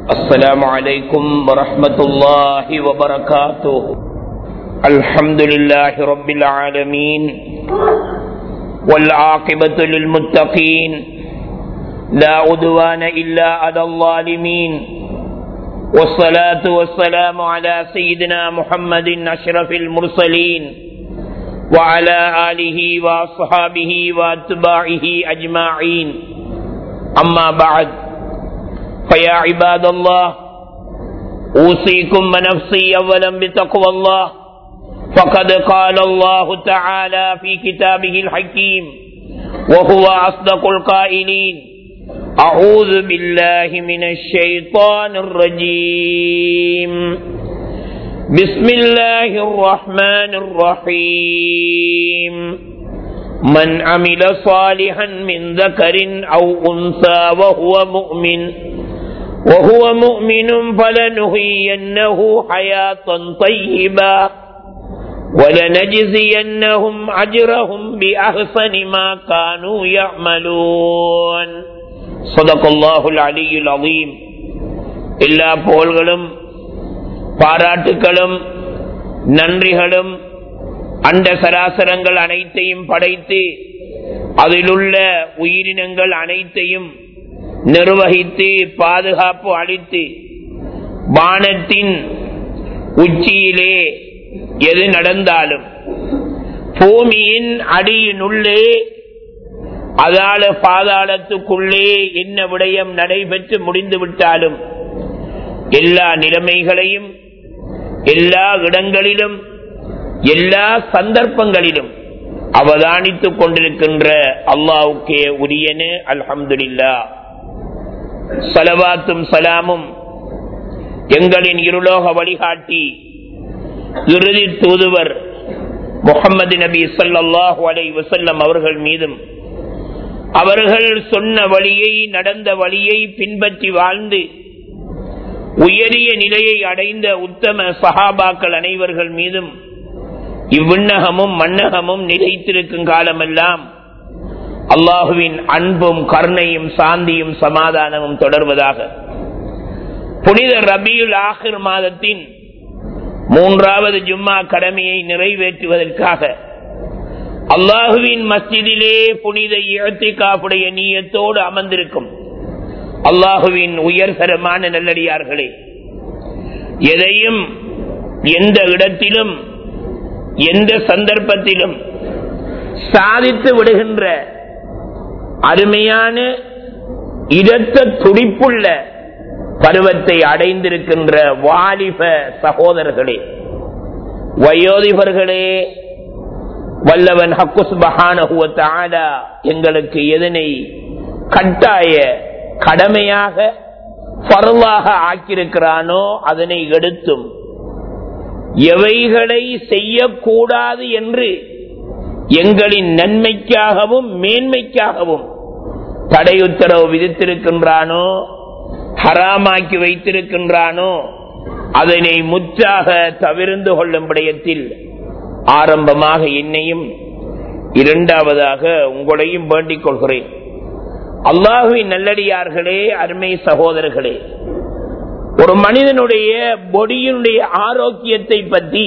السلام عليكم ورحمة الله وبركاته الحمد لله رب العالمين والعاقبة للمتقين لا عدوان إلا على الظالمين والصلاة والسلام على سيدنا محمد أشرف المرسلين وعلى آله وأصحابه وأتباعه أجمعين أما بعد فيا عباد الله أوصيكم ونفسي أولا بتقوى الله فقد قال الله تعالى في كتابه الحكيم وهو أصدق القائلين أعوذ بالله من الشيطان الرجيم بسم الله الرحمن الرحيم من عمل صالحا من ذكر أو أنثى وهو مؤمن وهو مؤمن فلنهينه حياة طيبة ولنجزينهم أجرهم بأحسن ما كانوا يعملون صدق الله العلي العظيم எல்லா புகழ்களும் பாராட்டுகளும் நன்றிகளும் அண்ட சராசரங்கள் அனைத்தையும் படைத்து அதிலுள்ள உயிரினங்கள் அனைத்தையும் நிர்வகித்து பாதுகாப்பு அளித்து வானத்தின் உச்சியிலே எது நடந்தாலும் பூமியின் அடியினுள்ளே அதால பாதாளத்துக்குள்ளே என்ன விடயம் நடைபெற்று முடிந்து விட்டாலும் எல்லா நிலைமைகளையும் எல்லா இடங்களிலும் எல்லா சந்தர்ப்பங்களிலும் அவதானித்துக் கொண்டிருக்கின்ற அல்லாவுக்கே உரியனு அல்ஹம்துல்லா சலவாத்தும் சலாமும் எங்களின் இருலோக வழிகாட்டி இறுதி தூதுவர் முகமது நபி சல்லாஹூ அலை வசல்லம் அவர்கள் மீதும் அவர்கள் சொன்ன வழியை நடந்த வழியை பின்பற்றி வாழ்ந்து உயரிய நிலையை அடைந்த உத்தம சஹாபாக்கள் அனைவர்கள் மீதும் இவ்விண்ணகமும் மன்னகமும் நிலைத்திருக்கும் காலமெல்லாம் அல்லாஹுவின் அன்பும் கருணையும் சாந்தியும் சமாதானமும் தொடர்வதாக புனித ரபியுல் ஆஹிர் மாதத்தின் மூன்றாவது ஜும்மா கடமையை நிறைவேற்றுவதற்காக அல்லாஹுவின் மஸ்ஜிதிலே புனித இழத்திக்காப்புடைய நீயத்தோடு அமர்ந்திருக்கும் அல்லாஹுவின் உயர்தரமான நல்லடியார்களே எதையும் எந்த இடத்திலும் எந்த சந்தர்ப்பத்திலும் சாதித்து விடுகின்ற அருமையான இடத்த துடிப்புள்ள பருவத்தை அடைந்திருக்கின்ற வாலிப சகோதரர்களே வயோதிபர்களே வல்லவன் ஹக்குஸ் பகான எங்களுக்கு எதனை கட்டாய கடமையாக பருவாக ஆக்கியிருக்கிறானோ அதனை எடுத்தும் எவைகளை செய்யக்கூடாது என்று எங்களின் நன்மைக்காகவும் மேன்மைக்காகவும் தடை உத்தரவு விதித்திருக்கின்றானோ ஹராமாக்கி வைத்திருக்கின்றானோ அதனை முற்றாக தவிர்ந்து கொள்ளும் விடயத்தில் ஆரம்பமாக என்னையும் இரண்டாவதாக உங்களையும் வேண்டிக் கொள்கிறேன் அல்லாஹுவின் நல்லடியார்களே அருமை சகோதரர்களே ஒரு மனிதனுடைய பொடியினுடைய ஆரோக்கியத்தை பற்றி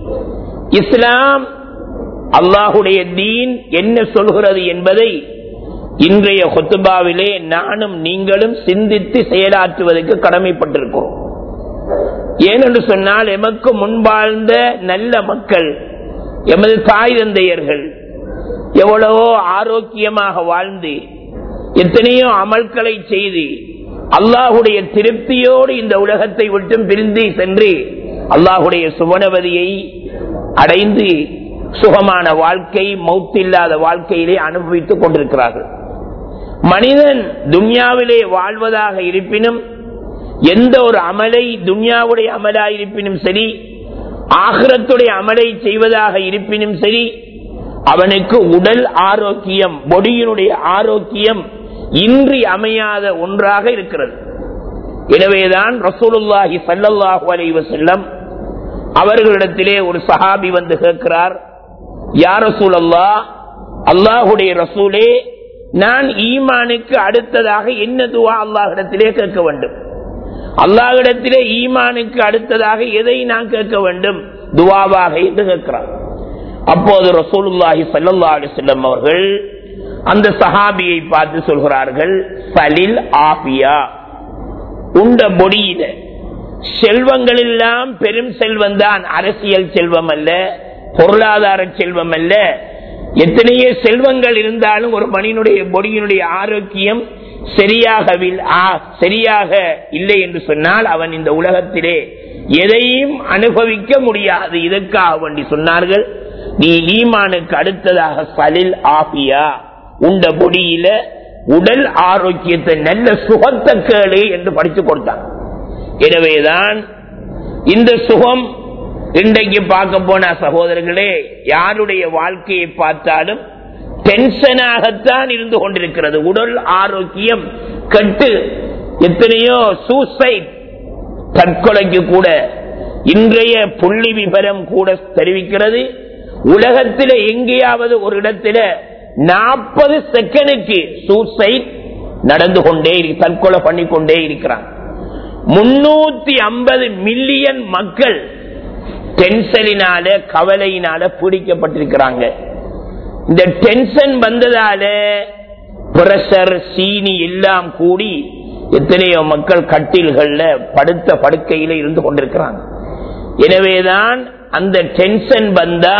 இஸ்லாம் அல்லாஹுடைய தீன் என்ன சொல்கிறது என்பதை இன்றைய கொத்துபாவிலே நானும் நீங்களும் சிந்தித்து செயலாற்றுவதற்கு கடமைப்பட்டிருக்கிறோம் ஏனென்று சொன்னால் எமக்கு முன்பாழ்ந்த நல்ல மக்கள் எமது தாய் தந்தையர்கள் எவ்வளவோ ஆரோக்கியமாக வாழ்ந்து எத்தனையோ அமல்களை செய்து அல்லாஹுடைய திருப்தியோடு இந்த உலகத்தை விட்டும் பிரிந்து சென்று அல்லாஹுடைய சுவனவதியை அடைந்து சுகமான வாழ்க்கை மௌத்தில்லாத வாழ்க்கையிலே அனுபவித்துக் கொண்டிருக்கிறார்கள் மனிதன் துன்யாவிலே வாழ்வதாக இருப்பினும் எந்த ஒரு அமலை துன்யாவுடைய அமலாக இருப்பினும் சரி ஆகிரத்துடைய அமலை செய்வதாக இருப்பினும் சரி அவனுக்கு உடல் ஆரோக்கியம் பொடியினுடைய ஆரோக்கியம் இன்றி அமையாத ஒன்றாக இருக்கிறது எனவேதான் ரசூலுல்லாஹி சல்லல்லாஹு அலைஹி வஸல்லம் அவர்களிடத்திலே ஒரு சஹாபி வந்து கேட்கிறார் யார் ரசூலல்லா அல்லாஹுடைய ரசூலே நான் ஈமானுக்கு அடுத்ததாக என்ன துவா அல்லாஹிடத்திலே கேட்க வேண்டும் அல்லாஹ்விடத்திலே ஈமானுக்கு அடுத்ததாக எதை நான் கேட்க வேண்டும் துவாவாக என்று கேட்கிறான் அப்போது ரசூலுல்லாஹி ஸல்லல்லாஹு அலைஹி வஸல்லம் அவர்கள் அந்த சஹாபியை பார்த்து சொல்கிறார்கள் சலில் ஆபியா உண்ட பொடியில செல்வங்கள் எல்லாம் பெரும் செல்வம் தான் அரசியல் செல்வம் அல்ல பொருளாதார செல்வம் அல்ல எத்தனையோ செல்வங்கள் இருந்தாலும் ஒரு மனிதனுடைய பொடியினுடைய ஆரோக்கியம் சரியாக சரியாக இல்லை என்று சொன்னால் அவன் இந்த உலகத்திலே எதையும் அனுபவிக்க முடியாது இதற்காக வேண்டி சொன்னார்கள் நீ ஈமானுக்கு அடுத்ததாக சலில் ஆபியா உண்ட பொடியில உடல் ஆரோக்கியத்தை நல்ல சுகத்தை கேளு என்று படித்து கொடுத்தான் எனவேதான் இந்த சுகம் இன்றைக்கு பார்க்க போன சகோதரர்களே யாருடைய வாழ்க்கையை பார்த்தாலும் டென்ஷனாகத்தான் இருந்து கொண்டிருக்கிறது உடல் ஆரோக்கியம் கட்டு எத்தனையோ சூசைட் தற்கொலைக்கு கூட இன்றைய புள்ளி விவரம் கூட தெரிவிக்கிறது உலகத்தில் எங்கேயாவது ஒரு இடத்துல நாற்பது செகண்டுக்கு சூசைட் நடந்து கொண்டே தற்கொலை பண்ணிக்கொண்டே இருக்கிறான் முன்னூத்தி ஐம்பது மில்லியன் மக்கள் டென்ஷனினால கவலையினால பிடிக்கப்பட்டிருக்கிறாங்க இந்த டென்ஷன் வந்ததால பிரஷர் சீனி எல்லாம் கூடி எத்தனையோ மக்கள் கட்டில்கள்ல படுத்த படுக்கையில இருந்து கொண்டிருக்கிறாங்க எனவேதான் அந்த டென்ஷன் வந்தா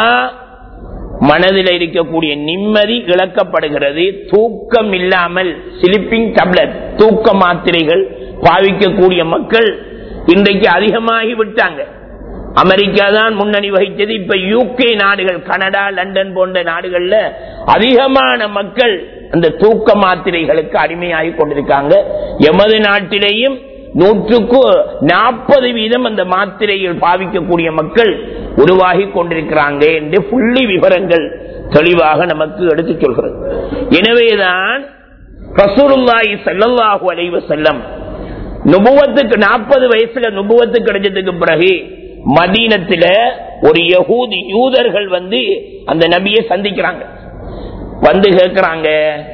மனதில் இருக்கக்கூடிய நிம்மதி இழக்கப்படுகிறது தூக்கம் இல்லாமல் ஸ்லிப்பிங் டப்லெட் தூக்க மாத்திரைகள் பாவிக்கக்கூடிய மக்கள் இன்றைக்கு அதிகமாகி விட்டாங்க அமெரிக்கா தான் முன்னணி வகித்தது இப்ப யூகே நாடுகள் கனடா லண்டன் போன்ற நாடுகள்ல அதிகமான மக்கள் அந்த தூக்க மாத்திரைகளுக்கு அடிமையாகி கொண்டிருக்காங்க எமது நாட்டிலேயும் நூற்றுக்கு நாற்பது வீதம் அந்த மாத்திரைகள் பாவிக்கக்கூடிய மக்கள் உருவாகி கொண்டிருக்கிறாங்க என்று புள்ளி விவரங்கள் தெளிவாக நமக்கு எடுத்து சொல்கிறது எனவேதான் ரசூலுல்லாஹி ஸல்லல்லாஹு அலைஹி வஸல்லம் நுபுவத்துக்கு நாற்பது வயசுல நுபுவத்து கிடைச்சதுக்கு பிறகு மதீனத்துல ஒரு யகூதி யூதர்கள் வந்து அந்த நபியை சந்திக்கிறாங்க வந்து கேட்கிறாங்க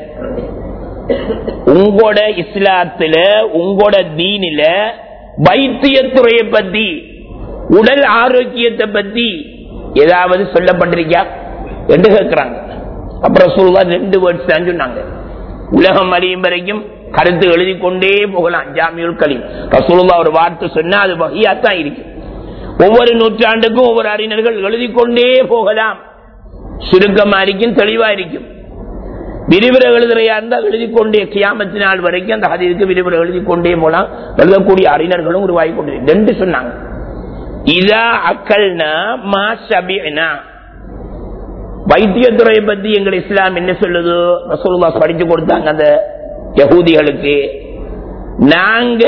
உங்களோட இஸ்லாத்துல உங்களோட தீனில வைத்தியத்துறையை பத்தி உடல் ஆரோக்கியத்தை பத்தி ஏதாவது சொல்லப்பட்டிருக்கா என்று கேட்கிறாங்க அப்புறம் சொல்லுவா ரெண்டு வேர்ட்ஸ் தான் சொன்னாங்க உலகம் அழியும் வரைக்கும் கருத்து எழுதி கொண்டே போகலாம் ஜாமியுல் கலீம் ரசூலுல்லா ஒரு வார்த்தை சொன்னா அது வகையாத்தான் இருக்கு ஒவ்வொரு நூற்றாண்டுக்கும் ஒவ்வொரு அறிஞர்கள் எழுதி கொண்டே போகலாம் சுருக்கமா இருக்கும் தெளிவா இருக்கும் விரிவுரை எழுதுறையா இருந்தா எழுதி கொண்டே கியாமத்து நாள் வரைக்கும் அந்த ஹதீருக்கு விரிவுரை எழுதி கொண்டே போலாம் எழுதக்கூடிய அறிஞர்களும் உருவாகி கொண்டு ரெண்டு சொன்னாங்க இதா அக்கல்னா மா சபினா வைத்தியத்துறையை பத்தி எங்கள் இஸ்லாம் என்ன சொல்லுது ரசூலுல்லா படிச்சு கொடுத்தாங்க அந்த யகூதிகளுக்கு நாங்க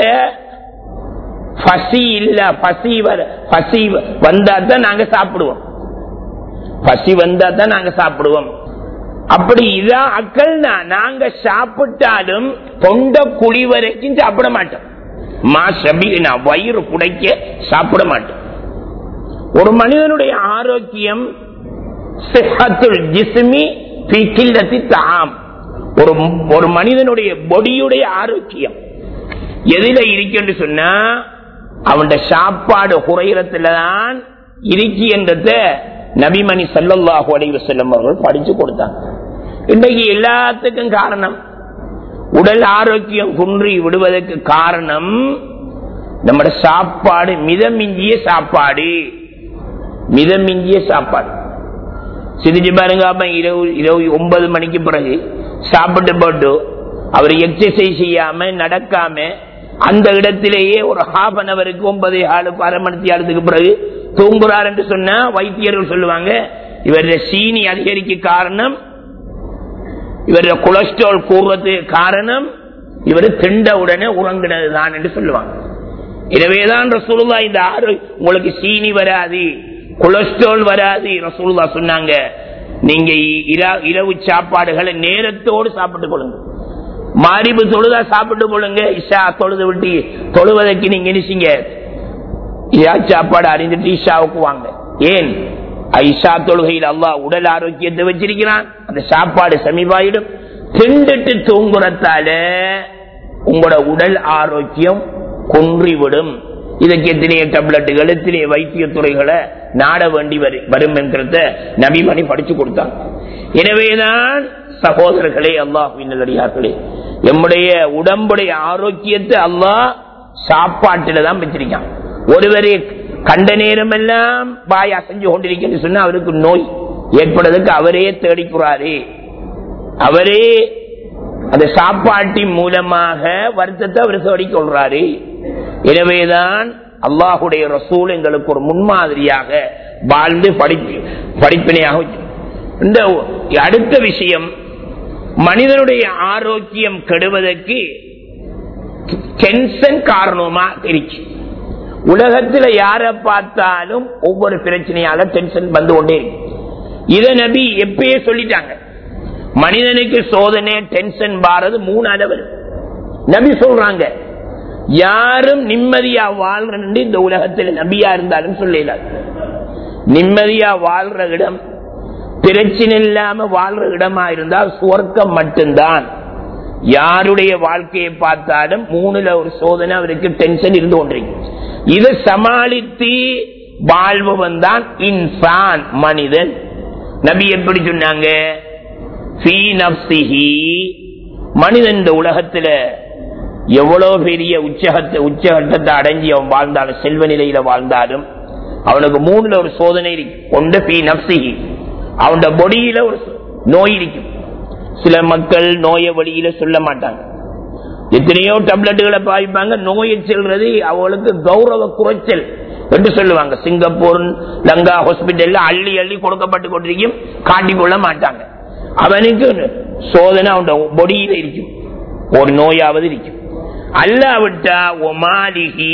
பசி இல்ல பசி வர பசி வந்தா தான் நாங்க சாப்பிடுவோம் பசி வந்தா தான் நாங்க சாப்பிடுவோம் அப்படி இதான் அக்கள் நாங்க சாப்பிட்டாலும் தொண்ட குழி வரைக்கும் சாப்பிட மாட்டோம் மா சபீனா வயிறு குடைக்க சாப்பிட மாட்டோம் ஒரு மனிதனுடைய ஆரோக்கியம் சிஹத்துல் ஜிஸ்மி ஃபீ கில்லத்தி தாம் ஒரு ஒரு மனிதனுடைய பொடியுடைய ஆரோக்கியம் எதில இருக்குன்னு சொன்னா அவனுடைய சாப்பாடு குறையறதுல தான் இருக்கு என்றத நபிமணி சல்லல்லாஹு அலைஹி வஸல்லம் அவர்கள் படிச்சு கொடுத்தாங்க இன்றைக்கு எல்லாத்துக்கும் காரணம் உடல் ஆரோக்கியம் குன்றி விடுவதற்கு காரணம் நம்மட சாப்பாடு மிதமிஞ்சிய சாப்பாடு மிதமிஞ்சிய சாப்பாடு சிரிச்சு பாருங்க அப்ப இரவு இரவு ஒன்பது மணிக்கு பிறகு சாப்பிட்டு போட்டு அவர் எக்ஸசைஸ் செய்யாம நடக்காம அந்த இடத்திலேயே ஒரு ஹாஃப் அன் அவருக்கு ஒன்பது ஆளுக்கு அரை மணி ஆளுக்கு பிறகு தூங்குறார் என்று சொன்னா வைத்தியர்கள் சொல்லுவாங்க இவருடைய சீனி அதிகரிக்க காரணம் இவருடைய கொலஸ்ட்ரால் கூறுறதுக்கு காரணம் இவர் திண்ட உடனே உறங்கினது தான் என்று சொல்லுவாங்க எனவேதான் ரசூலுல்லா இந்த ஆறு உங்களுக்கு சீனி வராது கொலஸ்ட்ரால் வராது ரசூலுல்லா சொன்னாங்க நீங்க இரா- இரவு சாப்பாடுகளை நேரத்தோடு சாப்பிட்டுக் கொள்ளுங்க மாரிபு தொழுதா சாப்பிட்டு கொள்ளுங்க இஷா தொழுது விட்டு தொழுவதற்கு நீங்க நினைச்சீங்க இஷா சாப்பாடு அறிந்துட்டு இஷாவுக்கு வாங்க ஏன் ஐஷா தொழுகையில் அல்லாஹ் உடல் ஆரோக்கியத்தை வச்சிருக்கிறான் அந்த சாப்பாடு சமீபாயிடும் திண்டுட்டு தூங்குறதால உங்களோட உடல் ஆரோக்கியம் குன்றிவிடும் இதுக்கு எத்தனைய டப்லெட்டுகள் எத்தனைய வைத்திய துறைகளை நாட வேண்டி வரு- வரும் என்கிறத நபிமணி படிச்சு கொடுத்தாங்க எனவேதான் சகோதரர்களே அல்லாஹ் நல்லடியார்களே எம்முடைய உடம்புடைய ஆரோக்கியத்தை அல்லாஹ் சாப்பாட்டில தான் வச்சிருக்கான் ஒருவரே கண்ட நேரம் எல்லாம் வாய் அசைஞ்சு கொண்டிருக்கிறது சொன்னா அவருக்கு நோய் ஏற்படுறதுக்கு அவரே தேடிக்கிறாரு அவரே அந்த சாப்பாட்டின் மூலமாக வருத்தத்தை அவர் தேடிக் கொள்றாரு எனவேதான் அல்லாஹுடைய ரசூல் எங்களுக்கு ஒரு முன்மாதிரியாக வாழ்ந்து படிப்பு படிப்பினையாக வச்சு இந்த அடுத்த விஷயம் மனிதனுடைய ஆரோக்கியம் கெடுவதற்கு டென்ஷன் காரணமா இருக்கு உலகத்துல யார பார்த்தாலும் ஒவ்வொரு பிரச்சனையால டென்ஷன் வந்து கொண்டே இருக்கு இத நபி எப்பயே சொல்லிட்டாங்க மனிதனுக்கு சோதனை டென்ஷன் பாரது மூணு அளவு நபி சொல்றாங்க யாரும் நிம்மதியா வாழ்றன்னு இந்த உலகத்துல நபியா இருந்தாலும் சொல்லல நிம்மதியா வாழ்ற இடம் பிரச்சனை இல்லாம வாழ்ற இடமா இருந்தால் சுவர்க்கம் மட்டும்தான் யாருடைய வாழ்க்கையை பார்த்தாலும் மூணுல ஒரு சோதனை அவருக்கு டென்ஷன் இருந்து கொண்டிருக்கு இதை சமாளித்து வாழ்பவன் தான் இன்சான் மனிதன் நபி எப்படி சொன்னாங்க ஃபீ நஃப்ஸிஹி, மனிதன் இந்த உலகத்துல எவ்வளவு பெரிய உச்சகத்தை உச்சகட்டத்தை அடைஞ்சி அவன் வாழ்ந்தாலும் செல்வ நிலையில வாழ்ந்தாலும் அவனுக்கு மூணுல ஒரு சோதனை இருக்கு ஒன்று பி நப்சிகி அவனோட பொடியில ஒரு நோய் இருக்கும் சில மக்கள் நோயை வழியில சொல்ல மாட்டாங்க எத்தனையோ டப்லெட்டுகளை பாவிப்பாங்க நோயை செல்றது அவளுக்கு கௌரவ குறைச்சல் என்று சொல்லுவாங்க சிங்கப்பூர் லங்கா ஹாஸ்பிட்டல்ல அள்ளி அள்ளி கொடுக்கப்பட்டு கொண்டிருக்கும் காட்டிக்கொள்ள மாட்டாங்க அவனுக்கு சோதனை அவன் பொடியில இருக்கும் ஒரு நோயாவது இருக்கும் அல்லாவிட்டா ஒமாலிகி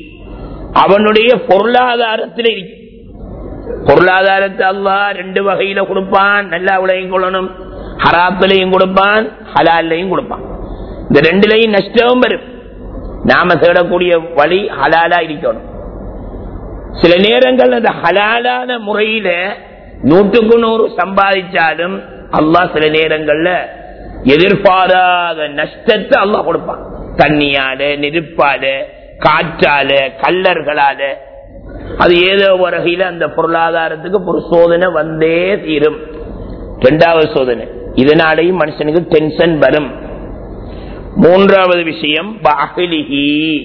அவனுடைய பொருளாதாரத்தில் இருக்கும் பொருளாதாரத்தை அல்லா ரெண்டு வகையில கொடுப்பான் நல்லா உலகம் கொள்ளணும் ஹராத்திலையும் கொடுப்பான் ஹலாலையும் கொடுப்பான் இந்த ரெண்டுலையும் நஷ்டமும் வரும் நாம தேடக்கூடிய வழி ஹலாலா இருக்கணும் சில நேரங்கள் அந்த ஹலாலான முறையில நூற்றுக்கு நூறு சம்பாதிச்சாலும் அல்லாஹ் சில நேரங்கள்ல எதிர்பாராத நஷ்டத்தை அல்லாஹ் கொடுப்பான் தண்ணியால நெருப்பால காற்றால கல்லர்களால அது ஏதோ வகையில அந்த பொருளாதாரத்துக்கு ஒரு சோதனை வந்தே தீரும் இரண்டாவது சோதனை இதனாலேயும் மனுஷனுக்கு டென்ஷன் வரும் மூன்றாவது விஷயம் பாகிலிஹி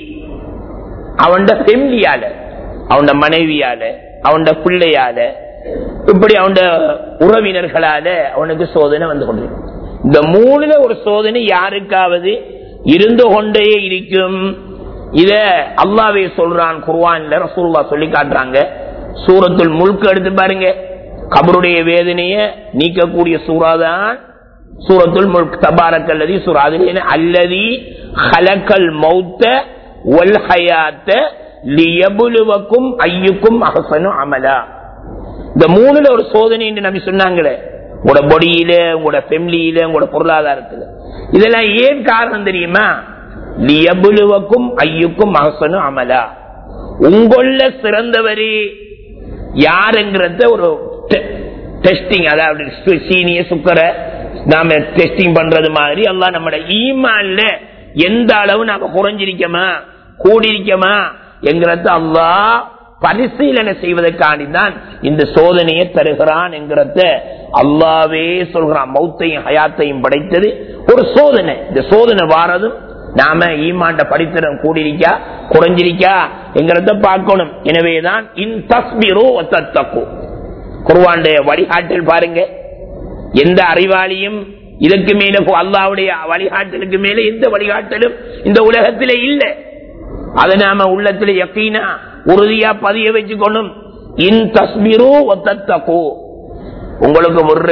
அவன் ஃபெமிலியால அவன் மனைவியால அவன் பிள்ளையால இப்படி அவன் உறவினர்களால அவனுக்கு சோதனை வந்து கொண்டிருக்கும் இந்த மூணுல ஒரு சோதனை யாருக்காவது இருந்து கொண்டே இருக்கும் இத அல்லாவே சொல்றான் குர்வான்ல ரசூல்லா சொல்லி காட்டுறாங்க சூரத்துல் முழுக்க எடுத்து பாருங்க கபருடைய வேதனைய நீக்கக்கூடிய சூறாதான் சூரத்துல் முல்க் தபாரக் அல்லதி சூரா அதில் அல்லதி ஹலக்கல் மௌத்த ஒல் ஹயாத்த லியபுலுவக்கும் ஐயுக்கும் அகசனு அமலா இந்த மூணுல ஒரு சோதனை என்று நம்பி சொன்னாங்களே உங்களோட பொடியில உங்களோட ஃபெமிலியில உங்களோட பொருளாதாரத்துல இதெல்லாம் ஏன் காரணம் தெரியுமா லியபுலுவக்கும் ஐயுக்கும் அகசனு அமலா உங்கள சிறந்தவரு யாருங்கிறத ஒரு டெஸ்டிங் அதாவது சீனிய சுக்கர நாம டெஸ்டிங் பண்றது மாதிரி எல்லாம் நம்மட ஈமான்ல எந்த அளவு நாம குறைஞ்சிருக்கோமா கூடியிருக்கோமா என்கிறத அல்லா பரிசீலனை செய்வதற்காண்டி தான் இந்த சோதனையை தருகிறான் என்கிறத அல்லாவே சொல்கிறான் மௌத்தையும் ஹயாத்தையும் படைத்தது ஒரு சோதனை இந்த சோதனை வாரதும் நாம ஈமாண்ட படித்திரம் கூடியிருக்கா குறைஞ்சிருக்கா என்கிறத பார்க்கணும் எனவேதான் இன் தஸ்பிரோ தக்கு குருவாண்டைய வழிகாட்டல் பாருங்க எந்த அறிவாளியும் இதற்கு மேல அல்லாவுடைய வழிகாட்டலுக்கு மேல எந்த வழிகாட்டலும் இந்த உலகத்தில இல்லை அதை நாம உள்ளத்துல யக்கீனா உறுதியா பதிய வச்சுக்கணும் இன் தஸ்பிரோ ஒத்தத்தக்கோ உங்களுக்கு வர்ற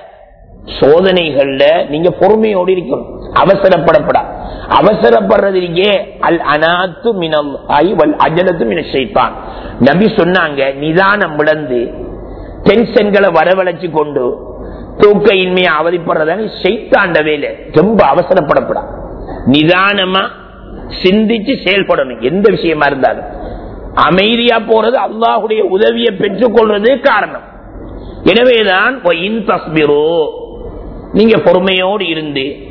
சோதனைகள்ல நீங்க பொறுமையோடு இருக்கணும் அவசரப்படப்படா அவசரப்படுறதுக்கே அல் அனாத்து மினல் அஜலத்து மின செய்தான் நபி சொன்னாங்க நிதானம் விளந்து டென்ஷன்களை வரவழைச்சு கொண்டு தூக்க இன்மையை அவதிப்படுறதாங்க செய்தாண்ட வேலை ரொம்ப அவசரப்படப்படா நிதானமா சிந்திச்சு செயல்படணும் எந்த விஷயமா இருந்தாலும் அமைதியா போறது அல்லாஹுடைய உதவியை பெற்றுக் கொள்வது காரணம் எனவேதான் நீங்க பொறுமையோடு இருந்து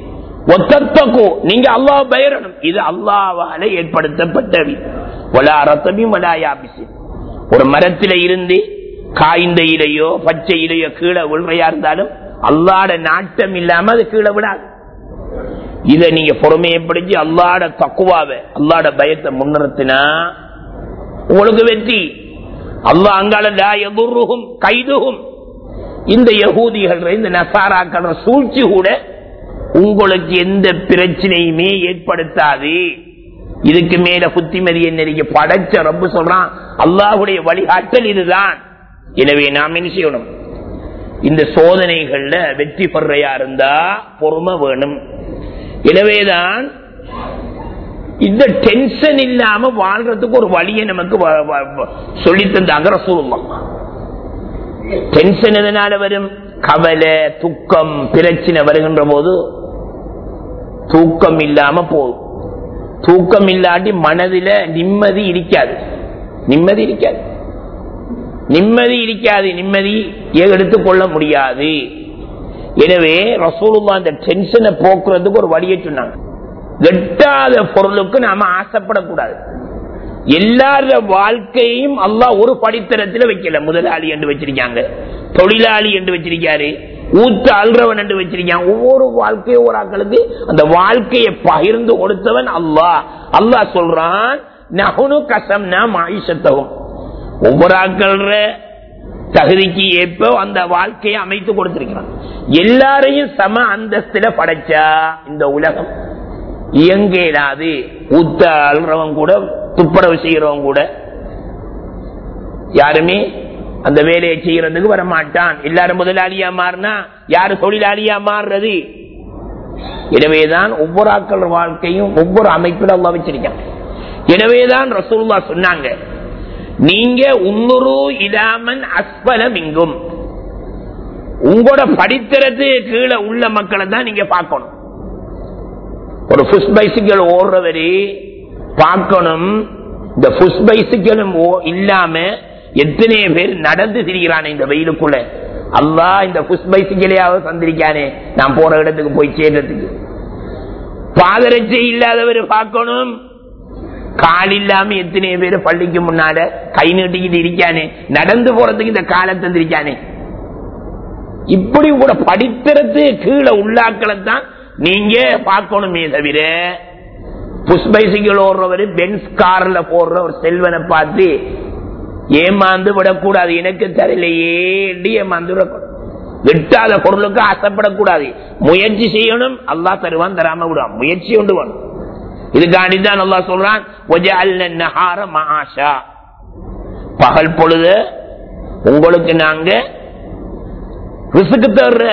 ஒத்தத்தக்கோ நீங்க அல்லாஹ் பயரணும் இது அல்லாவால ஏற்படுத்தப்பட்டது வலா ரத்தமியும் வலா யாபிசி ஒரு மரத்தில இருந்து காய்ந்த இலையோ பச்சை இலையோ கீழே விழுறையா இருந்தாலும் அல்லாட நாட்டம் இல்லாம அது கீழே விடாது இத நீங்க பொறுமையை பிடிச்சு அல்லாட தக்குவாவை அல்லாட பயத்தை முன்னிறுத்தினா உங்களுக்கு வெற்றி அல்லாஹ் அங்கால லா எதுருகும் கைதுகும் இந்த யகூதிகள் இந்த நசாராக்கள் சூழ்ச்சி கூட உங்களுக்கு எந்த பிரச்சனையுமே ஏற்படுத்தாது இதுக்கு மேல புத்திமதி என்ன இருக்கு? படைச்ச ரப்பு சொல்றான் அல்லாஹுடைய வழிகாட்டல் இதுதான் எனவே நாம் என்ன செய்யணும் இந்த சோதனைகள்ல வெற்றி பெறையா இருந்தா பொறுமை வேணும் எனவேதான் இந்த டென்ஷன் இல்லாம வாழ்றதுக்கு ஒரு வழியை நமக்கு வ- வ- வ- சொல்லித் தந்தாங்க ரசூலுல்லாஹ் டென்ஷன் எதனால வரும் கவலை துக்கம் பிரச்சனை வருகின்ற போது தூக்கம் இல்லாம போகும் தூக்கம் இல்லாட்டி மனதில நிம்மதி இருக்காது நிம்மதி இருக்காது நிம்மதி இருக்காது நிம்மதி எடுத்துக்கொள்ள முடியாது எனவே ரசூலுல்லா அந்த டென்ஷனை போக்குறதுக்கு ஒரு வழியை சொன்னாங்க வெட்டாத பொருளுக்கு நாம ஆசைப்படக்கூடாது எல்லார வாழ்க்கையும் அல்லாஹ் ஒரு படித்தரத்தில் வைக்கல முதலாளி என்று வச்சிருக்காங்க தொழிலாளி என்று வச்சிருக்காரு ஊத்த அல்றவன் என்று வச்சிருக்கான் ஒவ்வொரு வாழ்க்கையும் ஒரு ஆக்களுக்கு அந்த வாழ்க்கையை பகிர்ந்து கொடுத்தவன் அல்லாஹ் அல்லாஹ் சொல்றான் நகுனு கசம் நாம் ஆயுஷத்தகும் ஒவ்வொரு ஆக்கள தகுதிக்கு ஏற்ப அந்த வாழ்க்கையை அமைத்து கொடுத்திருக்கிறான் எல்லாரையும் சம அந்தஸ்தில படைச்சா இந்த உலகம் இயங்கேடாது ஊத்த அல்றவன் கூட துப்புரவு செய்யறவன் கூட யாருமே அந்த வேலையை செய்யறதுக்கு வர மாட்டான் எல்லாரும் முதலாளியா மாறினா யாரு தொழிலாளியா மாறுறது எனவேதான் ஒவ்வொரு ஆக்கள் வாழ்க்கையும் ஒவ்வொரு அமைப்பில் அல்லா வச்சிருக்கான் எனவேதான் ரசூல்லா சொன்னாங்க நீங்க உன்னுரு இடாமன் அஸ்பலம் இங்கும் உங்களோட படித்தரத்து கீழே உள்ள மக்களை தான் நீங்க பார்க்கணும் ஒரு புஷ் பைசிக்கல் ஓடுறவரு பார்க்கணும் இந்த புஷ் பைசிக்கலும் இல்லாம எத்தனை பேர் நடந்து திரிகிறானே இந்த வெயிலுக்குள்ள அல்லா இந்த புஷ் பைசிக்கலையாவது தந்திருக்கானே நான் போற இடத்துக்கு போய் சேர்றதுக்கு பாதரட்சை இல்லாதவர் பார்க்கணும் கால் இல்லாம எத்தனை பேர் பள்ளிக்கு முன்னால கை நீட்டிக்கிட்டு இருக்கானே நடந்து போறதுக்கு இந்த காலை தந்திருக்கானே இப்படி கூட படித்தரத்து கீழே உள்ளாக்களை தான் நீங்க பார்க்கணுமே தவிர புஷ்பைசிக்கல் ஓடுறவர் பென்ஸ் கார்ல போடுற ஒரு செல்வனை பார்த்து ஏமாந்து விடக்கூடாது எனக்கு தரலையே ஏமாந்து விடக்கூடாது வெட்டாத பொருளுக்கு ஆசைப்படக்கூடாது முயற்சி செய்யணும் அல்லா தருவான் தராம விடுவான் முயற்சி கொண்டு வரணும் இதுக்காண்டிதான் நல்லா சொல்றான் பகல் பொழுது உங்களுக்கு நாங்க ரிசுக்கு தர்ற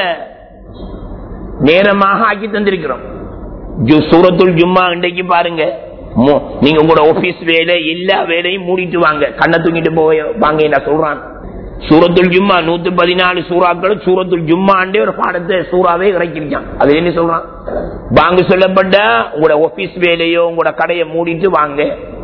நேரமாக ஆக்கி தந்திருக்கிறோம் சூரத்துல் ஜும்மா இன்றைக்கு பாருங்க நீங்க உங்களோட ஆபீஸ் வேலை எல்லா வேலையும் மூடிட்டு வாங்க கண்ணை தூங்கிட்டு போய் வாங்க என்ன சொல்றான் சூரத்துல் ஜும்மா நூத்தி பதினாலு சூறாக்கள் சூரத்துல் ஜும்மாண்டே ஒரு பாடத்தை சூறாவே இறக்கிருக்கான் அது என்ன சொல்றான் வாங்க சொல்லப்பட்ட உங்களோட ஆபீஸ் வேலையோ உங்களோட கடையை மூடிட்டு வாங்க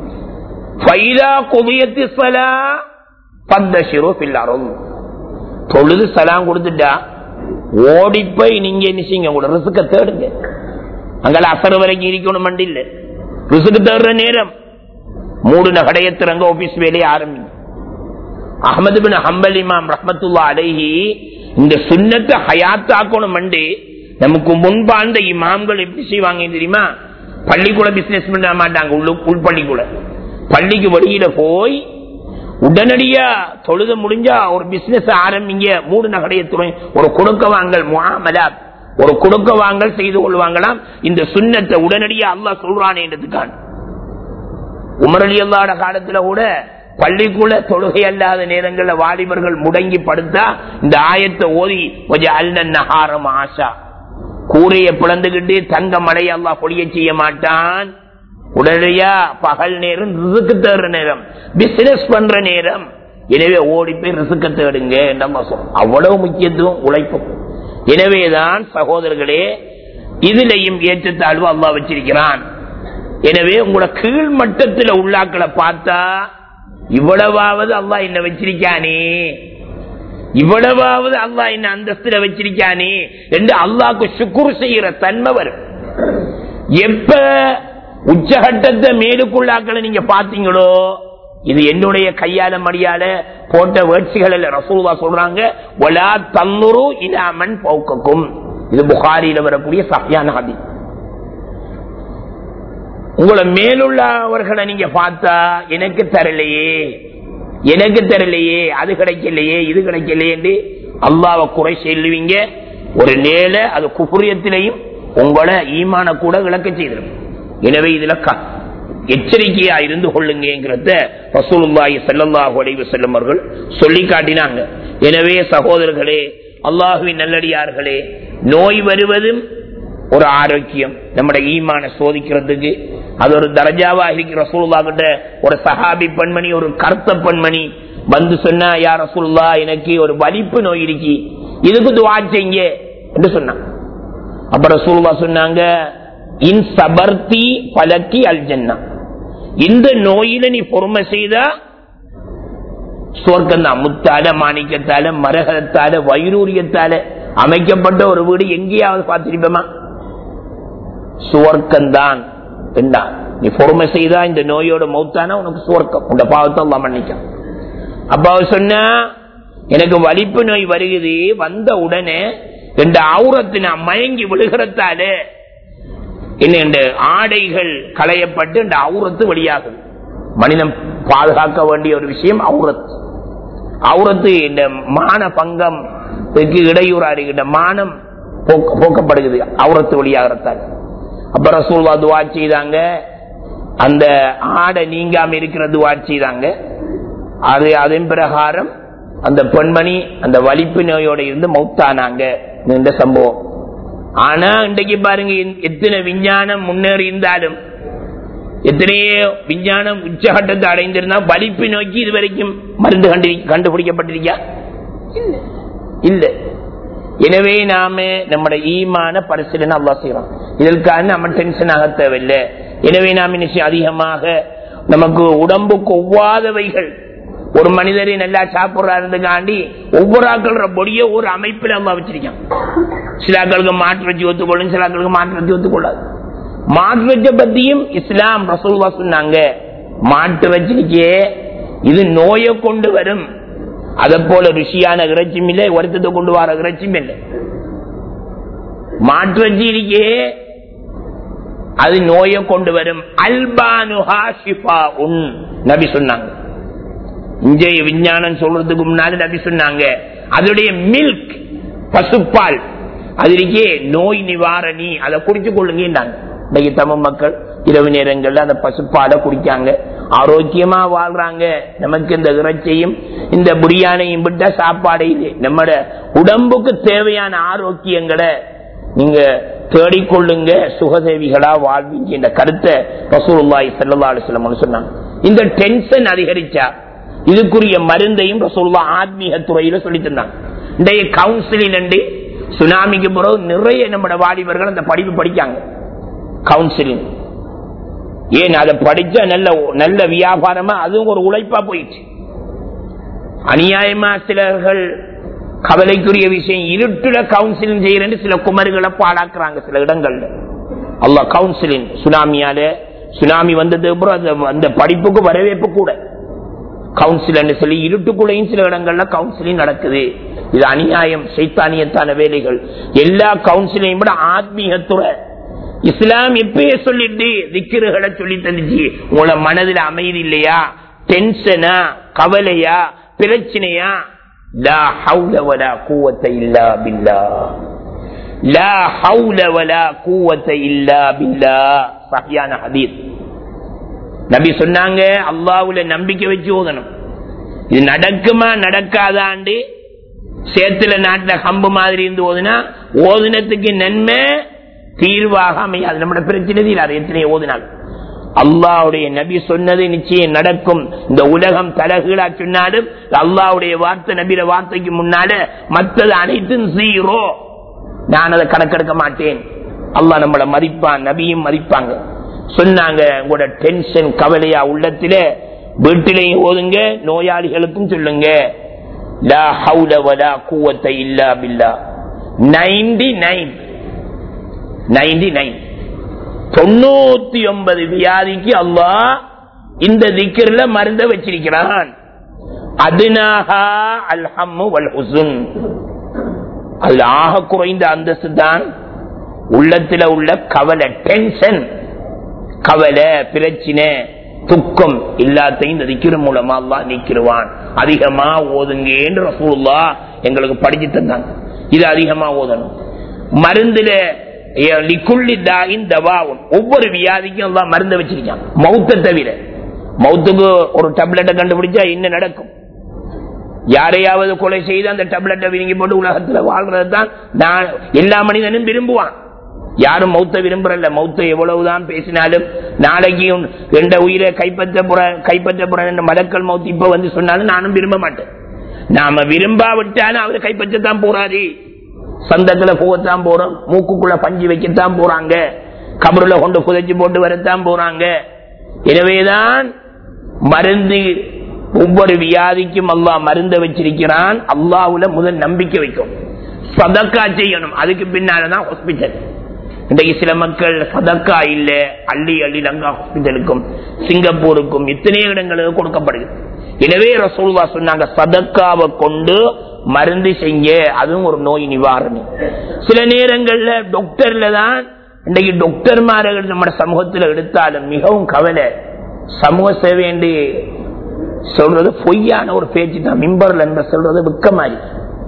தொழுது சலாம் கொடுத்துட்டா ஓடி போய் நீங்க என்ன செய்யுங்க உங்களோட ரிசுக்க தேடுங்க அங்கே அசர் வரைக்கும் இருக்கணும் மண்டி இல்ல ரிசுக்கு தேடுற நேரம் மூணு கடையை திறங்க ஆபீஸ் வேலையை ஆரம்பிங்க அகமது பின் ஹம்பல் இமாம் ரஹமத்துல்லா அலைஹி இந்த சுண்ணத்தை ஹயாத்தாக்கணும் மண்டி நமக்கு முன்பாந்த இமாம்கள் எப்படி செய்வாங்க தெரியுமா பள்ளிக்கூட பிசினஸ் பண்ண மாட்டாங்க உள் பள்ளிக்கூட பள்ளிக்கு வெளியில போய் உடனடியா தொழுத முடிஞ்சா ஒரு பிசினஸ் ஆரம்பிங்க மூடு நகடையத்துறை ஒரு கொடுக்க வாங்கல் முகாமலா ஒரு கொடுக்க வாங்கல் செய்து கொள்வாங்களாம் இந்த சுண்ணத்தை உடனடியா அல்லா சொல்றானேன்றதுக்கான உமரலி அல்லாட காலத்துல கூட பள்ளிக்குள்ள தொழுகை அல்லாத நேரங்கள்ல வாலிபர்கள் முடங்கி படுத்தா இந்த ஆயத்தை ஓதி கொஞ்சம் அல்ல ஆசா கூரையை பிளந்துகிட்டு தங்க மழை அல்லா பொழிய செய்ய மாட்டான் உடனடியா பகல் நேரம் ரிசுக்கு தேடுற நேரம் பிசினஸ் பண்ற நேரம் எனவே ஓடி போய் ரிசுக்க தேடுங்க அவ்வளவு முக்கியத்துவம் உழைப்பும் எனவேதான் சகோதரர்களே இதுலையும் ஏற்றத்தாழ்வு அல்லா வச்சிருக்கிறான் எனவே உங்களோட கீழ் மட்டத்தில் உள்ளாக்களை பார்த்தா இவ்வளவாவது அல்லா என்ன வச்சிருக்கானே இவ்வளவாவது அல்லா என்ன அந்தஸ்துல வச்சிருக்கானே என்று அல்லாக்கு சுக்குர் செய்யற தன்மை வரும் எப்ப உச்சகட்டத்தை மேலுக்குள்ளாக்களை நீங்க பாத்தீங்களோ இது என்னுடைய கையால மடியால போட்ட வேட்சிகள் ரசூலா சொல்றாங்க ஒலா தன்னுரு இலாமன் போக்கக்கும் இது புகாரியில வரக்கூடிய சஃபியான ஹதி உங்களை மேலுள்ளவர்களை நீங்க பார்த்தா எனக்கு தரலையே எனக்கு தரலையே அது கிடைக்கலையே இது கிடைக்கலையே என்று அல்லாவை குறை செல்லுவீங்க ஒரு நேல அது குப்புரியத்திலையும் உங்களை ஈமான கூட விளக்க செய்திடும் எனவே இதுல க- எச்சரிக்கையா இருந்து கொள்ளுங்கிறத ரசூலுல்லாஹி ஸல்லல்லாஹு அலைஹி வஸல்லம் அவர்கள் சொல்லி காட்டினாங்க எனவே சகோதரர்களே அல்லாஹுவின் நல்லடியார்களே நோய் வருவதும் ஒரு ஆரோக்கியம் நம்முடைய ஈமான சோதிக்கிறதுக்கு அது ஒரு தரஜாவா இருக்கிற ரசூலுல்லா கிட்ட ஒரு சஹாபி பெண்மணி ஒரு கருத்த பெண்மணி வந்து சொன்னா யார் ரசூலுல்லா எனக்கு ஒரு வலிப்பு நோய் இருக்கு இதுக்கு துவா செய்யுங்க என்று சொன்னான் அப்ப ரசூலுல்லா சொன்னாங்க இன் சபர்த்தி பலக்கி அல்ஜன்னா இந்த நோயில நீ பொறுமை செய்தா சுவர்க்கம் தான் முத்தால மாணிக்கத்தால மரகத்தால வைரூரியத்தால அமைக்கப்பட்ட ஒரு வீடு எங்கேயாவது பார்த்திருப்போமா சுவர்க்கம்தான் என்றான் நீ பொறுமை செய்தா இந்த நோயோட மௌத்தானா உனக்கு சுவர்க்கம் உங்க பாவத்தை எல்லாம் மன்னிக்கும் அப்ப அவ சொன்னா எனக்கு வலிப்பு நோய் வருகிறது வந்த உடனே இந்த ஆவுரத்து நான் மயங்கி விழுகிறதால என்ன இந்த ஆடைகள் களையப்பட்டு இந்த அவுரத்து வெளியாகுது மனிதன் பாதுகாக்க வேண்டிய ஒரு விஷயம் அவுரத்து அவுரத்து இந்த மான பங்கம் இடையூறா இருக்கின்ற மானம் போக்க- போக்கப்படுகிறது அவுரத்து வெளியாகிறதால் அப்ப ரசூல்வா துவா செய்தாங்க அந்த ஆடை நீங்காம இருக்கிற துவா செய்தாங்க அது அதன் பிரகாரம் அந்த பெண்மணி அந்த வலிப்பு நோயோட இருந்து மௌத்தானாங்க இந்த சம்பவம் ஆனா இன்றைக்கு பாருங்க எத்- எத்தனை விஞ்ஞானம் முன்னேறி இருந்தாலும் எத்தனையோ விஞ்ஞானம் உச்சகட்டத்தை அடைந்திருந்தா வலிப்பு நோக்கி இதுவரைக்கும் மருந்து கண்டு கண்டுபிடிக்கப்பட்டிருக்கா இல்ல இல்ல எனவே நாம நம்முடைய ஈமான பரிசீலனை அவ்வளவு செய்யறோம் இதற்காக நம்ம டென்ஷன் ஆக தேவையில்லை எனவே நாம் நிச்சயம் அதிகமாக நமக்கு உடம்புக்கு ஒவ்வாதவைகள் ஒரு மனிதரை நல்லா சாப்பிடுறாருக்காண்டி ஒவ்வொரு ஆக்களோட பொடிய ஒரு அமைப்பில் அம்மா வச்சிருக்கான் சில ஆக்களுக்கு மாற்று வச்சு ஒத்துக்கொள்ளும் சில ஆக்களுக்கு மாற்று வச்சு ஒத்துக்கொள்ளாது மாற்று வச்ச பத்தியும் இஸ்லாம் ரசூல்வா சொன்னாங்க மாட்டு வச்சிருக்கே இது நோயை கொண்டு வரும் அதை போல ருசியான இறைச்சியும் இல்லை வருத்தத்தை கொண்டு வர இறைச்சியும் இல்லை மாற்று வச்சு இருக்கே அது நோயை கொண்டு வரும் அல்பானுஹா ஷிஃபா உன் நபி சொன்னாங்க இன்றைய விஞ்ஞானம் சொல்றதுக்கு முன்னாடி நபி சொன்னாங்க அதோடைய மில்க் பசுப்பால் அது இருக்கே நோய் நிவாரணி அதை குடிச்சு கொள்ளுங்க இன்னைக்கு தமிழ் மக்கள் இரவு நேரங்கள்ல அந்த பசுப்பாலை குடிக்காங்க ஆரோக்கியமா வாழ்றாங்க நமக்கு இந்த இறைச்சியும் இந்த புரியானையும் விட்டா சாப்பாடு இது நம்மட உடம்புக்கு தேவையான ஆரோக்கியங்களை நீங்க தேடிக்கொள்ளுங்க சுகதேவிகளா வாழ்வீங்க இந்த கருத்தை ரசூலுல்லாஹி ஸல்லல்லாஹு அலைஹி வஸல்லம் சொன்னாங்க இந்த டென்ஷன் அதிகரிச்சா இதுக்குரிய மருந்தையும் ரசூலுல்லா ஆத்மீக துறையில சொல்லி தந்தாங்க இன்றைய கவுன்சிலிங் அண்டு சுனாமிக்கு பிறகு நிறைய நம்மட வாலிபர்கள் அந்த படிப்பு படிக்காங்க கவுன்சிலிங் ஏன் அதை படிச்சா நல்ல நல்ல வியாபாரமா அதுவும் ஒரு உழைப்பா போயிடுச்சு அநியாயமா சிலர்கள் கவலைக்குரிய விஷயம் இருட்டுல கவுன்சிலிங் செய்யறேன்னு சில குமரிகளை பாழாக்குறாங்க சில இடங்கள்ல அல்ல கவுன்சிலிங் சுனாமியால சுனாமி வந்தது அப்புறம் அந்த- அந்த படிப்புக்கு வரவேற்பு கூட கவுன்சிலர் சொல்லி இருட்டுக்குள்ளையும் சில இடங்கள்ல கவுன்சிலிங் நடக்குது இது அநியாயம் சைத்தானியத்தான வேலைகள் எல்லா கவுன்சிலையும் விட ஆத்மீகத்துறை இஸ்லாம் இப்பயே சொல்லிட்டு திக்கிறுகளை சொல்லி தந்துச்சு உங்களோட மனதில் அமைதி இல்லையா டென்ஷனா கவலையா பிரச்சனையா லா ஹவுல வலா கூவத்தை இல்லா பில்லா லா ஹவுல வலா கூவத்தை இல்லா பில்லா சஹியான ஹதீஸ் நபி சொன்னாங்க அல்லாவுல நம்பிக்கை வச்சு ஓதணும் இது நடக்குமா நடக்காதாண்டு சேத்துல நாட்டுல கம்பு மாதிரி இருந்து ஓதுனா ஓதுனத்துக்கு நன்மை தீர்வாக அமையாது நம்மட பிரச்சனை தீராது எத்தனை ஓதுனால் அல்லாவுடைய நபி சொன்னது நிச்சயம் நடக்கும் இந்த உலகம் தலகீழா சொன்னாலும் அல்லாவுடைய வார்த்தை நபிர வார்த்தைக்கு முன்னால மற்றது அனைத்தும் சீரோ நான் அதை கணக்கெடுக்க மாட்டேன் அல்லாஹ் நம்மளை மதிப்பான் நபியும் மதிப்பாங்க சொன்னாங்க உங்களோட டென்ஷன் கவலையா உள்ளத்திலே வீட்டிலையும் ஓதுங்க நோயாளிகளுக்கும் சொல்லுங்க லா ஹவுல வலா கூவத்தை இல்லா பில்லா நைன்டி நைன் நைன்டி நைன் தொண்ணூத்தி ஒன்பது வியாதிக்கு அல்லாஹ் இந்த திக்கர்ல மருந்த வச்சிருக்கிறான் அதுனாகா அல்ஹம்மு வல் ஹுசுன் அதுல ஆக குறைந்த அந்தஸ்து தான் உள்ளத்துல உள்ள கவலை டென்ஷன் கவலை பிரச்சனை துக்கம் எல்லாத்தையும் இந்த திக்கிற மூலமா அல்லா நீக்கிடுவான் அதிகமா ஓதுங்க என்று ரசூலுல்லா எங்களுக்கு படிச்சு தந்தாங்க இது அதிகமா ஓதணும் மருந்துல ஏ- லிக்குள்ளி தாயின் தவாவும் ஒவ்வொரு வியாதிக்கும் எல்லாம் மருந்து வச்சிருக்கான் மௌத்த தவிர மௌத்துக்கு ஒரு டப்லெட்டை கண்டுபிடிச்சா என்ன நடக்கும் யாரையாவது கொலை செய்து அந்த டப்லெட்டை விரும்பி போட்டு உலகத்துல வாழ்றது தான் நான் எல்லா மனிதனும் விரும்புவான் யாரும் மௌத்த விரும்புறல்ல மௌத்த எவ்வளவுதான் பேசினாலும் நாளைக்கு உன் எந்த உயிரை கைப்பற்ற புற கைப்பற்ற புற என்ற மதக்கள் மௌத்து இப்ப வந்து சொன்னாலும் நானும் விரும்ப மாட்டேன் நாம விரும்பாவிட்டாலும் அவரை கைப்பற்றத்தான் போறாரு சந்தத்துல போகத்தான் போறோம் மூக்குக்குள்ள பஞ்சு வைக்கத்தான் போறாங்க கபருல கொண்டு புதைச்சு போட்டு வரத்தான் போறாங்க எனவேதான் மருந்து ஒவ்வொரு வியாதிக்கும் அல்லாஹ் மருந்த வச்சிருக்கிறான் அல்லாஹ்வுல முதல் நம்பிக்கை வைக்கும் சதக்கா செய்யணும் அதுக்கு பின்னாலதான் ஹாஸ்பிட்டல் இன்றைக்கு சில மக்கள் சதக்கா இல்ல அள்ளி அள்ளி லங்கா ஹாஸ்பிட்டலுக்கும் சிங்கப்பூருக்கும் எத்தனையோ இடங்களுக்கு கொடுக்கப்படுது எனவே ரசூலுல்லா சொன்னாங்க சதக்காவை கொண்டு மருந்து செய்ய அதுவும் ஒரு நோய் நிவாரணம் சில நேரங்கள்ல டாக்டர்ல தான் இன்றைக்கு டாக்டர்மார்கள் நம்ம சமூகத்தில் எடுத்தாலும் மிகவும் கவலை சமூக சேவை என்று சொல்றது பொய்யான ஒரு பேச்சு தான் மிம்பர்ல என்று சொல்றது விக்க மாதிரி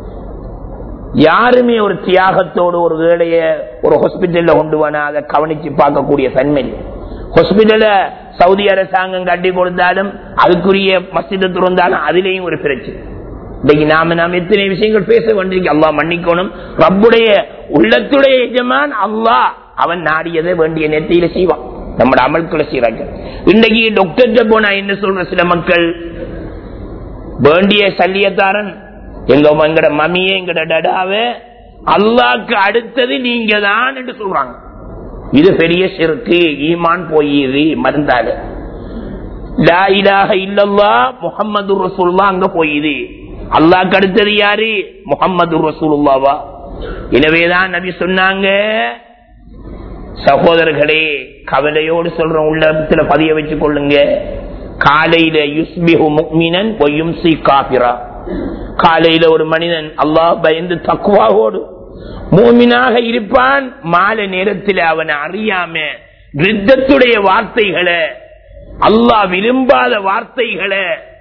யாருமே ஒரு தியாகத்தோடு ஒரு வேலைய ஒரு ஹாஸ்பிட்டல்ல கொண்டு வனா அதை கவனிச்சு பார்க்கக்கூடிய தன்மை ஹாஸ்பிட்டல சவுதி அரசாங்கம் கட்டி கொடுத்தாலும் அதுக்குரிய மசித திறந்தாலும் அதுலேயும் ஒரு பிரச்சனை இன்னைக்கு நாம நாம் எத்தனை விஷயங்கள் பேச வேண்டியிருக்கு அல்லாஹ் மன்னிக்கணும் ரப்புடைய உள்ளத்துடைய எஜமான் அல்லாஹ் அவன் நாடியதை வேண்டிய நெத்தியில செய்வான் நம்மட அமல்களை செய்யறாங்க இன்னைக்கு டாக்டர் போனா என்ன சொல்ற சில மக்கள் வேண்டிய சல்லியத்தாரன் எங்க எங்கட மம்மியே எங்கட டடாவே அல்லாக்கு அடுத்தது நீங்க தான் என்று சொல்றாங்க இது பெரிய சிறுக்கு ஈமான் போயிது மருந்தாடு லா இலாஹ இல்லல்லா முஹம்மது ரசூல்லா அங்க போயிது அல்லாஹ்க்கு அடுத்தது யாரு முஹம்மது ரசூலுல்லாவா எனவேதான் நபி சொன்னாங்க சகோதரர்களே கவலையோடு சொல்றோம் உள்ளத்துல பதிய வச்சு கொள்ளுங்க காலையில யுஸ்பிஹு முக்மினன் ஒயும்சி காபிரா காலையில ஒரு மனிதன் அல்லாஹ் பயந்து தக்குவாவோடு மூமினாக இருப்பான் மாலை நேரத்தில் அவன் அறியாம ரித்தத்துடைய வார்த்தைகளை அல்லாஹ் விரும்பாத வார்த்தைகளை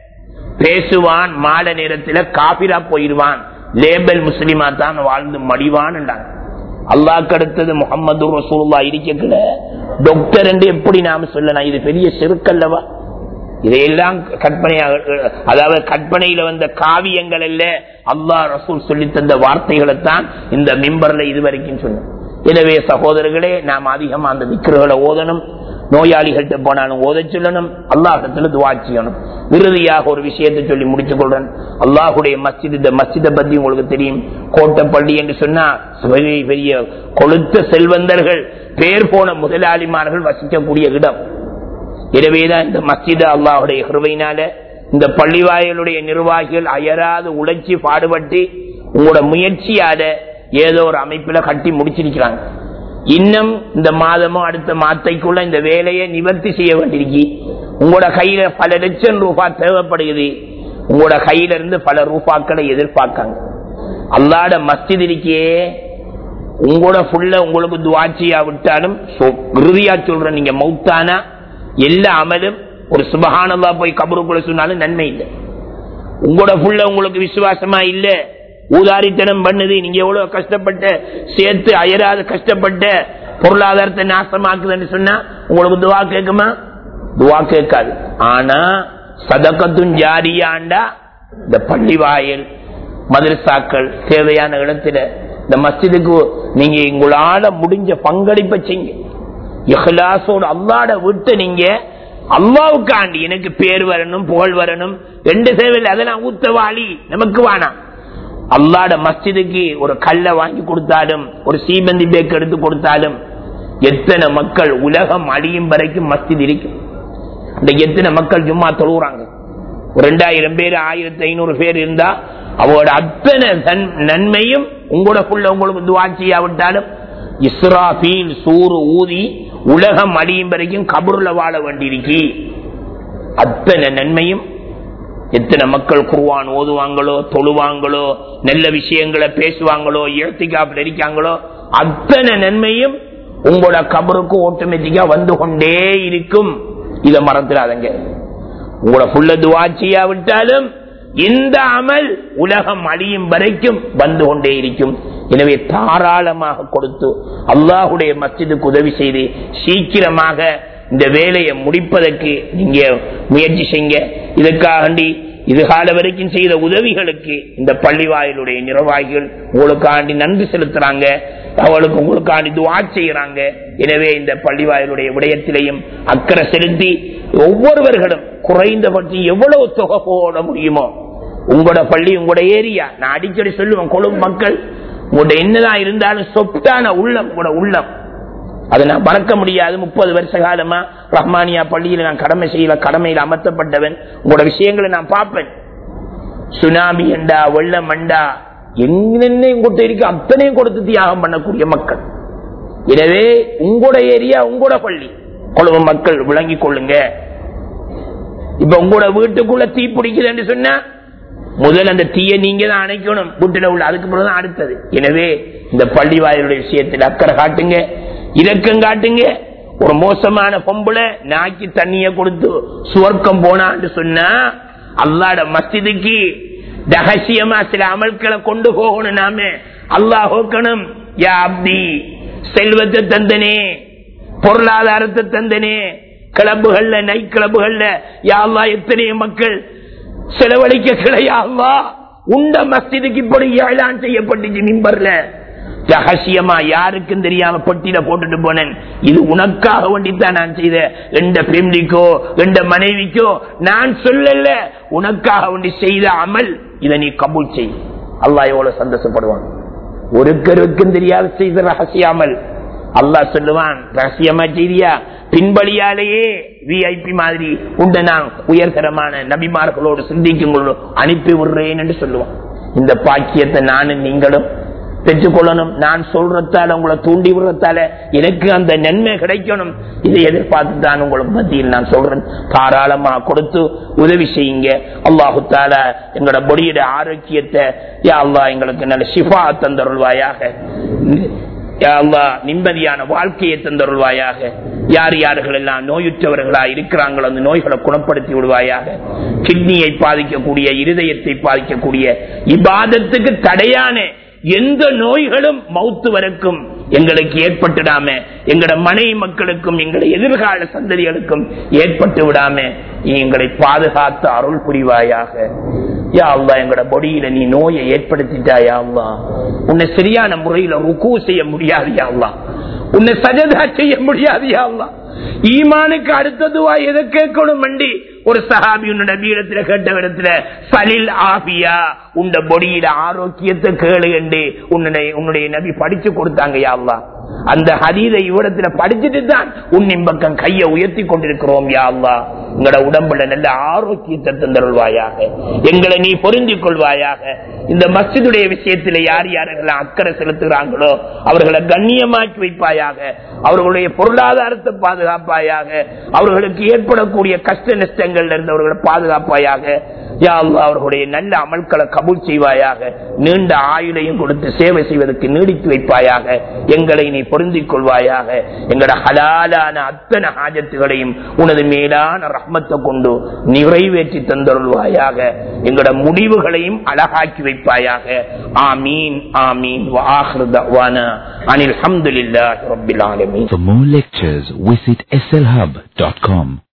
பேசுவான் மாலை நேரத்தில் காபிரா போயிடுவான் லேபல் முஸ்லிமா தான் வாழ்ந்து மடிவான் அல்லாஹ் அடுத்தது முகமது ரசூல்லா இருக்கல டாக்டர் என்று எப்படி நாம சொல்லலாம் இது பெரிய செருக்கல்லவா இதையெல்லாம் கற்பனையாக அதாவது கற்பனையில வந்த காவியங்கள் அல்ல அல்லாஹ் ரசூல் சொல்லி தந்த வார்த்தைகளை தான் இந்த மிம்பர்ல இதுவரைக்கும் சொன்னோம் எனவே சகோதரர்களே நாம் அதிகமா அந்த விக்கிரகளை ஓதணும் நோயாளிகள்கிட்ட போனாலும் ஓத சொல்லணும் அல்லாஹத்துல துவா செய்யணும் இறுதியாக ஒரு விஷயத்தை சொல்லி முடித்துக் கொள்றேன் அல்லாஹுடைய மஸ்ஜித் இந்த மஸ்ஜிதை பத்தி உங்களுக்கு தெரியும் கோட்டப்பள்ளி என்று சொன்னா பெரிய பெரிய கொளுத்த செல்வந்தர்கள் பேர் போன முதலாளிமார்கள் வசிக்கக்கூடிய இடம் எனவேதான் இந்த மஸ்ஜித அல்லாஹுடைய கிருபையினால இந்த பள்ளிவாயலுடைய நிர்வாகிகள் அயராது உழைச்சி பாடுபட்டு உங்களோட முயற்சியால ஏதோ ஒரு அமைப்புல கட்டி முடிச்சிருக்கிறாங்க இன்னும் இந்த மாதமோ அடுத்த மாத்தைக்குள்ள இந்த வேலையை நிவர்த்தி செய்ய வேண்டியிருக்கு உங்களோட கையில பல லட்சம் ரூபாய் தேவைப்படுகிறது உங்களோட கையில இருந்து பல ரூபாக்களை எதிர்பார்க்காங்க அல்லாட மஸ்ஜித் இருக்கே உங்களோட ஃபுல்ல உங்களுக்கு துவாட்சியா விட்டாலும் சொ- இறுதியா சொல்றேன் நீங்க மௌத்தானா எல்லா அமலும் ஒரு சுபகானல்லா போய் கபருக்குள்ள சொன்னாலும் நன்மை இல்லை உங்களோட புள்ள உங்களுக்கு விசுவாசமா இல்ல ஊதாரித்தனம் பண்ணுது நீங்க எவ்வளவு கஷ்டப்பட்ட சேர்த்து அயராத கஷ்டப்பட்ட பொருளாதாரத்தை நாசமாக்குதுன்னு சொன்னா உங்களுக்கு துவா கேட்குமா துவா கேட்காது ஆனா சதக்கத்தும் ஜாரியாண்டா இந்த பள்ளி வாயில் மதரசாக்கள் தேவையான இடத்துல இந்த மஸ்ஜிதுக்கு நீங்க உங்களால முடிஞ்ச பங்களிப்பை செய்யுங்க இஹ்லாசோட அல்லாட விட்டு நீங்க அல்லாவுக்காண்டி எனக்கு பேர் வரணும் புகழ் வரணும் ரெண்டு சேவையில் அதெல்லாம் ஊத்தவாளி நமக்கு வேணாம் அல்லாட மஸ்ஜிதுக்கு ஒரு கல்லை வாங்கி கொடுத்தாலும் ஒரு சீமந்தி பேக் எடுத்து கொடுத்தாலும் எத்தனை மக்கள் உலகம் அழியும் வரைக்கும் மஸ்ஜித் இருக்கும் இந்த எத்தனை மக்கள் சும்மா தொழுகிறாங்க ஒரு ரெண்டாயிரம் பேர் ஆயிரத்தி ஐநூறு பேர் இருந்தா அவரோட அத்தனை நன்- நன்மையும் உங்களோட புள்ள உங்களுக்கு துவாட்சியா விட்டாலும் இஸ்ராபீல் சூறு ஊதி உலகம் அழியும் வரைக்கும் கபூர்ல வாழ வேண்டியிருக்கு அத்தனை நன்மையும் எத்தனை மக்கள் குருவான் ஓதுவாங்களோ தொழுவாங்களோ நல்ல விஷயங்களை பேசுவாங்களோ இயற்கைக்காப்பில் இருக்காங்களோ அத்தனை நன்மையும் உங்களோட கபருக்கு ஆட்டோமேட்டிக்கா வந்து கொண்டே இருக்கும் இதை மறந்துடாதங்க உங்களோட புள்ள துவாச்சியா விட்டாலும் இந்த அமல் உலகம் அழியும் வரைக்கும் வந்து கொண்டே இருக்கும் எனவே தாராளமாக கொடுத்து அல்லாஹுடைய மஸ்ஜிதுக்கு உதவி செய்து சீக்கிரமாக இந்த வேலையை முடிப்பதற்கு நீங்க முயற்சி செய்ய இதுக்காண்டி இது கால வரைக்கும் செய்த உதவிகளுக்கு இந்த பள்ளிவாயிலுடைய நிர்வாகிகள் உங்களுக்காண்டி நன்றி செலுத்துறாங்க அவளுக்கு உங்களுக்காண்டி துவா செய்யறாங்க எனவே இந்த பள்ளிவாயிலுடைய விடயத்திலையும் அக்கறை செலுத்தி ஒவ்வொருவர்களும் குறைந்தபட்சம் எவ்வளவு தொகை போட முடியுமோ உங்களோட பள்ளி உங்களோட ஏரியா நான் அடிக்கடி சொல்லுவேன் கொழும்பு மக்கள் உங்களோட என்னதான் இருந்தாலும் சொப்டான உள்ளம் உங்களோட உள்ளம் அதை நான் மறக்க முடியாது முப்பது வருஷ காலமா ரஹ்மானியா பள்ளியில நான் கடமை செய்யல கடமையில் அமர்த்தப்பட்டவன் உங்களோட விஷயங்களை நான் பார்ப்பேன் சுனாமி அண்டா வெள்ளம் அண்டா என்னென்ன உங்கள்கிட்ட இருக்கு அத்தனையும் கொடுத்து தியாகம் பண்ணக்கூடிய மக்கள் எனவே உங்களோட ஏரியா உங்களோட பள்ளி கொழும்பு மக்கள் விளங்கிக் கொள்ளுங்க இப்ப உங்களோட வீட்டுக்குள்ள தீ பிடிக்குதுன்னு சொன்னா முதல் அந்த தீய நீங்க தான் அணைக்கணும் வீட்டுல உள்ள அதுக்கு பிறகுதான் அடுத்தது எனவே இந்த பள்ளி வாயிலுடைய விஷயத்தில் அக்கறை காட்டுங்க இரக்கம் காட்டுங்க ஒரு மோசமான பொம்பளை நாக்கி தண்ணிய கொடுத்து சுவர்க்கம் போனான்னு சொன்னா அல்லாட மஸ்திதுக்கு ரகசியமா சில அமல்களை கொண்டு போகணும் நாம அல்லாஹ் ஹோக்கணும் யா அப்தி செல்வத்தை தந்தனே பொருளாதாரத்தை தந்தனே கிளப்புகள்ல நைட் கிளப்புகள்ல யாழ்லா எத்தனை மக்கள் செலவழிக்க கிடையாவா உண்ட மஸ்திதுக்கு இப்படி ஏழான் செய்யப்பட்டுச்சு மிம்பர்ல ரகசியமா யாருக்கும் தெரியாம பொட்டியில போட்டுட்டு போனேன் இது உனக்காக வேண்டித்தான் நான் செய்த எந்த பெம்லிக்கோ எந்த மனைவிக்கோ நான் சொல்லல உனக்காக வேண்டி செய்த அமல் இதை நீ கபூல் செய் அல்லாஹ் எவ்வளவு சந்தோஷப்படுவான் ஒருக்கருக்கும் தெரியாத செய்த ரகசிய அமல் அல்லாஹ் சொல்லுவான் ரகசியமா செய்தியா பின்பலியாலேயே விஐபி மாதிரி உண்ட நான் உயர்தரமான நபிமார்களோடு சிந்திக்குங்களோடு அனுப்பி விடுறேன் என்று சொல்லுவான் இந்த பாக்கியத்தை நானும் நீங்களும் பெற்றுக்கொள்ளணும் நான் சொல்றதால உங்களை தூண்டி விடுறதால எனக்கு அந்த நன்மை கிடைக்கணும் இதை எதிர்பார்த்து தான் உங்களுக்கு மத்தியில் நான் சொல்றேன் தாராளமா கொடுத்து உதவி செய்யுங்க அல்லாஹு தாலா எங்களோட பொடியோட ஆரோக்கியத்தை யா அல்லாஹ் எங்களுக்கு நல்ல ஷிஃபா தந்தருள்வாயாக யா அல்லாஹ் நிம்மதியான வாழ்க்கையை தந்தருள்வாயாக யார் யார்கள் எல்லாம் நோயுற்றவர்களா இருக்கிறாங்களோ அந்த நோய்களை குணப்படுத்தி விடுவாயாக கிட்னியை பாதிக்கக்கூடிய இருதயத்தை பாதிக்கக்கூடிய இபாதத்துக்கு தடையான எந்த நோய்களும் மௌத்து வரைக்கும் எங்களுக்கு ஏற்பட்டுடாம எங்கட மனை மக்களுக்கும் எங்களை எதிர்கால சந்ததிகளுக்கும் ஏற்பட்டு விடாம நீ எங்களை பாதுகாத்து அருள் புரிவாயாக யா அல்லா எங்கட பொடியில நீ நோயை ஏற்படுத்திட்டாயா அல்லா உன்னை சரியான முறையில ருக்கு செய்ய முடியாது யா அல்லா உன்னை சஜதா செய்ய முடியாது யா அல்லா ஈமானுக்கு அடுத்ததுவா எதை கேட்கணும் மண்டி ஒரு சஹாபி உன்னோட நபியிடத்துல கேட்ட இடத்துல சலில் ஆபியா உண்ட பொடியில ஆரோக்கியத்தை கேளு என்று உன்னுடைய உன்னுடைய நபி படிச்சு கொடுத்தாங்க யாவ்லா அந்த ஹதீதை இவ்விடத்துல படிச்சுட்டு தான் உன்னின் பக்கம் கையை உயர்த்தி கொண்டிருக்கிறோம் யாவ்லா உங்களோட உடம்புல நல்ல ஆரோக்கியத்தை தந்தருள்வாயாக எங்களை நீ பொருந்திக் கொள்வாயாக இந்த மஸ்ஜிதுடைய விஷயத்துல யார் யாரெல்லாம் அக்கறை செலுத்துகிறாங்களோ அவர்களை கண்ணியமாக்கி வைப்பாயாக அவர்களுடைய பொருளாதாரத்தை பாதுகாப்பாயாக அவர்களுக்கு ஏற்படக்கூடிய கஷ்ட நஷ்டங்கள்ல இருந்து அவர்களை பாதுகாப்பாயாக யா அல்லாஹ் அவர்களுடைய நல்ல அமல்களை கபூல் செய்வாயாக நீண்ட ஆயுளையும் கொடுத்து சேவை செய்வதற்கு நீடித்து வைப்பாயாக எங்களை நீ பொருந்திக் கொள்வாயாக எங்களோட ஹலாலான அத்தனை ஹாஜத்துகளையும் உனது மேலான ரஹ்மத்தை கொண்டு நிறைவேற்றி தந்தருள்வாயாக எங்களோட முடிவுகளையும் அழகாக்கி வைப்பாயாக ஆமீன் ஆமீன் வாஹிரு தஅவானா அனில் ஹம்துலில்லாஹி ரப்பில் ஆலமீன் For more lectures, visit slhub.com.